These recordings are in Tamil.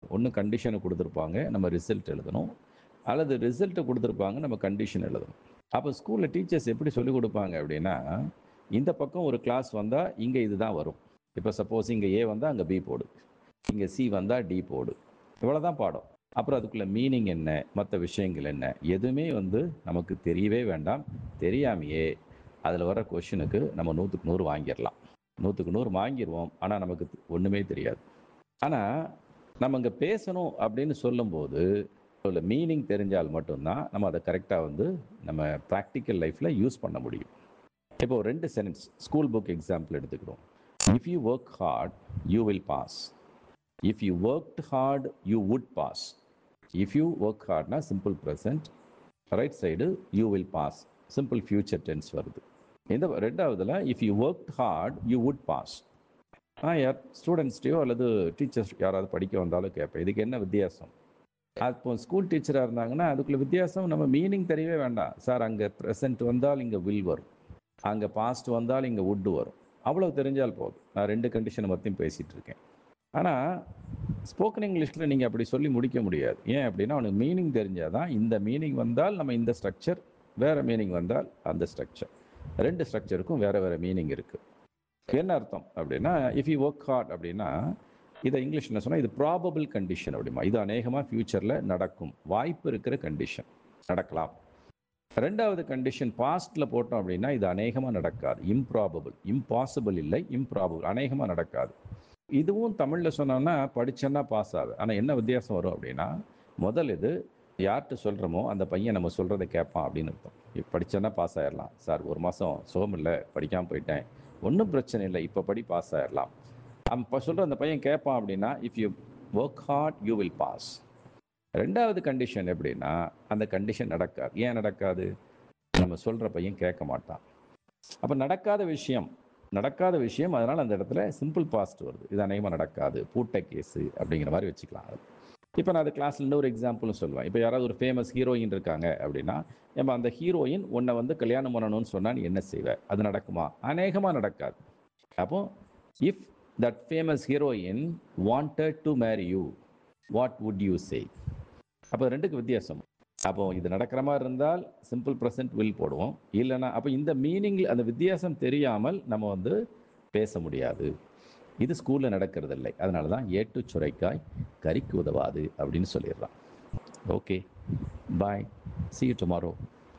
ஒன்று கண்டிஷனை கொடுத்துருப்பாங்க நம்ம ரிசல்ட் எழுதணும் அல்லது ரிசல்ட்டை கொடுத்துருப்பாங்க நம்ம கண்டிஷன் எழுதணும் அப்போ ஸ்கூலில் டீச்சர்ஸ் எப்படி சொல்லிக் கொடுப்பாங்க அப்படின்னா இந்த பக்கம் ஒரு கிளாஸ் வந்தால் இங்கே இதுதான் வரும் இப்போ சப்போஸ் இங்கே ஏ வந்தால் அங்கே பி போடு இங்கே சி வந்தால் டி போடு இவ்வளோதான் பாடம் அப்புறம் அதுக்குள்ள மீனிங் என்ன மற்ற விஷயங்கள் என்ன எதுவுமே வந்து நமக்கு தெரியவே வேண்டாம் தெரியாமையே அதில் வர கொஷினுக்கு நம்ம நூற்றுக்கு நூறு வாங்கிடலாம் நூற்றுக்கு நூறு வாங்கிடுவோம் ஆனால் நமக்கு ஒன்றுமே தெரியாது ஆனால் நம்ம இங்கே பேசணும் அப்படின்னு சொல்லும்போது அதில் மீனிங் தெரிஞ்சால் மட்டும்தான் நம்ம அதை கரெக்டாக வந்து நம்ம ப்ராக்டிக்கல் லைஃப்பில் யூஸ் பண்ண முடியும் இப்போ ஒரு ரெண்டு சென்டென்ஸ் ஸ்கூல் புக் எக்ஸாம்பிள் எடுத்துக்கிறோம் if you work hard you will pass if you worked hard you would pass if you work ஹார்ட்னா simple present right side you will pass simple future tense வருது இந்த ரெண்டாவதுல if you work hard you would pass நான் யார் ஸ்டூடெண்ட்ஸ்டையோ அல்லது டீச்சர்ஸ் யாராவது படிக்க வந்தாலும் கேட்பேன் இதுக்கு என்ன வித்தியாசம் அப்போ ஸ்கூல் டீச்சராக இருந்தாங்கன்னா அதுக்குள்ள வித்தியாசம் நம்ம மீனிங் தெரியவே வேண்டாம் சார் அங்கே ப்ரெசன்ட் வந்தால் இங்கே வில் வரும் அங்கே பாஸ்ட் வந்தால் இங்கே வுட் வரும் அவ்வளோ தெரிஞ்சால் போதும் நான் ரெண்டு கண்டிஷனை பற்றியும் பேசிகிட்டு இருக்கேன் ஆனால் ஸ்போக்கன் இங்கிலீஷில் நீங்கள் அப்படி சொல்லி முடிக்க முடியாது ஏன் அப்படின்னா அவனுக்கு மீனிங் தெரிஞ்சால் தான் இந்த மீனிங் வந்தால் நம்ம இந்த ஸ்ட்ரக்சர் வேறு மீனிங் வந்தால் அந்த ஸ்ட்ரக்சர் ரெண்டு ஸ்ட்ரக்சருக்கும் வேறு வேறு மீனிங் இருக்குது என்ன அர்த்தம் அப்படின்னா இஃப் யூ ஒர்க் ஹார்ட் அப்படின்னா இதை இங்கிலீஷில் சொன்னால் இது ப்ராபபிள் கண்டிஷன் அப்படிமா இது அநேகமாக ஃப்யூச்சரில் நடக்கும் வாய்ப்பு இருக்கிற கண்டிஷன் நடக்கலாம் ரெண்டாவது கண்டிஷன் பாஸ்டில் போட்டோம் அப்படின்னா இது அநேகமாக நடக்காது இம்ப்ராபபிள் இம்பாசிபிள் இல்லை இம்ப்ராபபிள் அநேகமாக நடக்காது இதுவும் தமிழில் சொன்னோம்னா படிச்சேன்னா பாஸ் ஆகுது ஆனால் என்ன வித்தியாசம் வரும் அப்படின்னா முதல் இது யார்கிட்ட சொல்கிறோமோ அந்த பையன் நம்ம சொல்கிறத கேட்பான் அப்படின்னு அர்த்தம் இப்போ படிச்சேன்னா பாஸ் ஆயிடலாம் சார் ஒரு மாதம் சோகம் இல்லை படிக்காமல் போயிட்டேன் ஒன்றும் பிரச்சனை இல்லை இப்போ படி பாஸ் ஆயிடலாம் அவன் இப்போ சொல்கிற அந்த பையன் கேட்பான் அப்படின்னா if you work hard you will pass ரெண்டாவது கண்டிஷன் எப்படின்னா அந்த கண்டிஷன் நடக்காது ஏன் நடக்காது நம்ம சொல்கிற பையன் கேட்க மாட்டான் அப்போ நடக்காத விஷயம் நடக்காத விஷயம் அதனால் அந்த இடத்துல சிம்பிள் பாஸ்ட் வருது இது அநேகமாக நடக்காது பூட்டை கேஸு அப்படிங்கிற மாதிரி வச்சுக்கலாம் இப்போ நான் அது கிளாஸில் இன்னொரு எக்ஸாம்பிளும் சொல்லுவேன் இப்போ யாராவது ஒரு ஃபேமஸ் ஹீரோயின் இருக்காங்க அப்படின்னா நம்ம அந்த ஹீரோயின் உன்னை வந்து கல்யாணம் பண்ணணும்னு சொன்னால் நீ என்ன செய்வ அது நடக்குமா அநேகமாக நடக்காது அப்போ if that famous heroine wanted to marry you what would you say அப்போ ரெண்டுக்கு வித்தியாசம் அப்போ இது நடக்கிற மாதிரி இருந்தால் சிம்பிள் ப்ரெசன்ட் வில் போடுவோம் இல்லைன்னா அப்போ இந்த மீனிங்கில் அந்த வித்தியாசம் தெரியாமல் நம்ம வந்து பேச முடியாது இது ஸ்கூலில் நடக்கிறது இல்லை அதனால தான் ஏட்டு சுரைக்காய் கறிக்கு உதவாது அப்படின்னு சொல்லிடுறான் okay bye see you tomorrow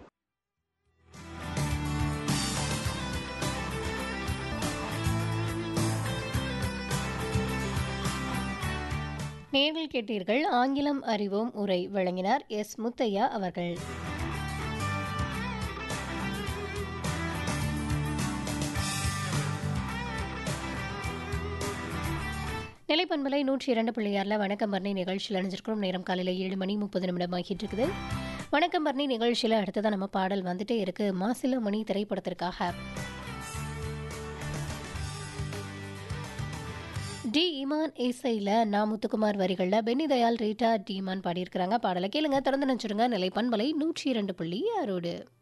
நேர்கள் கேட்டீர்கள் ஆங்கிலம் அறிவோம் உரை வழங்கினார் எஸ் முத்தையா அவர்கள் நிலைப்பண்பலை நூற்றி இரண்டு புள்ளியாரில் வணக்கம் பர்ணி நிகழ்ச்சியில் அணிஞ்சிருக்கிறோம் நேரம் காலையில் ஏழு மணி முப்பது நிமிடம் ஆகிட்டு இருக்குது வணக்கம் பர்ணி நிகழ்ச்சியில் அடுத்ததான் நம்ம பாடல் வந்துட்டே இருக்கு மாசில மணி திரைப்படத்திற்காக டி இமான் இசையில் நா முத்துக்குமார் வரிகளில் பென்னி தயாள் ரீட்டா டி இமான் பாடியிருக்கிறாங்க பாடலை கேளுங்க திறந்து நினச்சிருங்க நிலை பண்பலை நூற்றி இரண்டு புள்ளி ஆறோடு